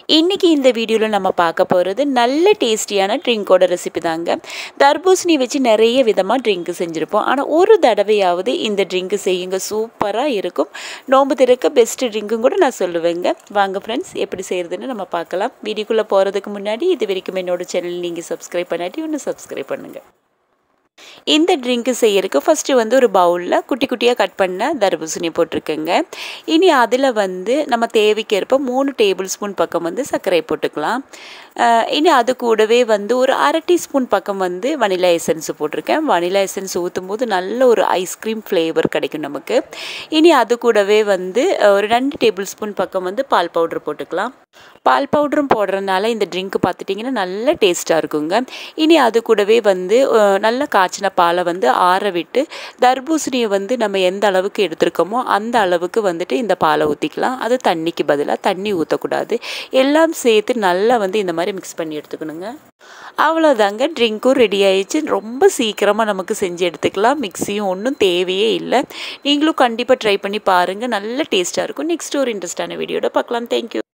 இன்றைக்கி இந்த வீடியோவில் நம்ம பார்க்க போகிறது நல்ல டேஸ்டியான ட்ரிங்கோட ரெசிபி தாங்க தர்பூசணி வச்சு நிறைய விதமாக ட்ரிங்க்கு செஞ்சுருப்போம் ஆனால் ஒரு தடவையாவது இந்த ட்ரிங்க்கு செய்யுங்க சூப்பராக இருக்கும் நோம்பு திறக்க பெஸ்ட்டு ட்ரிங்க்கும் கூட நான் சொல்லுவேங்க வாங்க ஃப்ரெண்ட்ஸ் எப்படி செய்கிறதுன்னு நம்ம பார்க்கலாம் வீடியோக்குள்ளே போகிறதுக்கு முன்னாடி இது வரைக்கும் என்னோட சேனல் நீங்கள் சப்ஸ்கிரைப் பண்ணாட்டி ஒன்று சப்ஸ்கிரைப் பண்ணுங்கள் இந்த ட்ரிங்க்கு செய்யறதுக்கு ஃபஸ்ட்டு வந்து ஒரு பவுலில் குட்டி குட்டியாக கட் பண்ண தர்பூசணி போட்டிருக்கேங்க இனி அதில் வந்து நம்ம தேவைக்கேற்ப மூணு டேபிள் ஸ்பூன் பக்கம் வந்து சர்க்கரை போட்டுக்கலாம் இனி அது கூடவே வந்து ஒரு அரை டீஸ்பூன் பக்கம் வந்து வனிலா எசன்ஸ் போட்டிருக்கேன் வனிலா எசன்ஸ் ஊற்றும் போது நல்ல ஒரு ஐஸ்கிரீம் ஃப்ளேவர் கிடைக்கும் நமக்கு இனி அது கூடவே வந்து ஒரு ரெண்டு டேபிள் ஸ்பூன் பக்கம் வந்து பால் பவுடர் போட்டுக்கலாம் பால் பவுடரும் போடுறதுனால இந்த ட்ரிங்க் பார்த்துட்டிங்கன்னா நல்ல டேஸ்ட்டாக இருக்குங்க இனி அது கூடவே வந்து நல்ல காய்ச்சின பாலை வந்து ஆற விட்டு தர்பூசணியை வந்து நம்ம எந்த அளவுக்கு எடுத்துருக்கோமோ அந்த அளவுக்கு வந்துட்டு இந்த பாலை ஊற்றிக்கலாம் அது தண்ணிக்கு பதிலாக தண்ணி ஊற்றக்கூடாது எல்லாம் சேர்த்து நல்லா வந்து இந்த மாதிரி மிக்ஸ் பண்ணி எடுத்துக்கணுங்க அவ்வளோதாங்க ட்ரிங்க்கும் ரெடி ஆயிடுச்சு ரொம்ப சீக்கிரமாக நமக்கு செஞ்சு எடுத்துக்கலாம் மிக்ஸியும் ஒன்றும் தேவையே இல்லை நீங்களும் கண்டிப்பாக ட்ரை பண்ணி பாருங்கள் நல்ல டேஸ்ட்டாக இருக்கும் நெக்ஸ்ட் ஒரு இன்ட்ரெஸ்டான வீடியோட பார்க்கலாம் தேங்க்யூ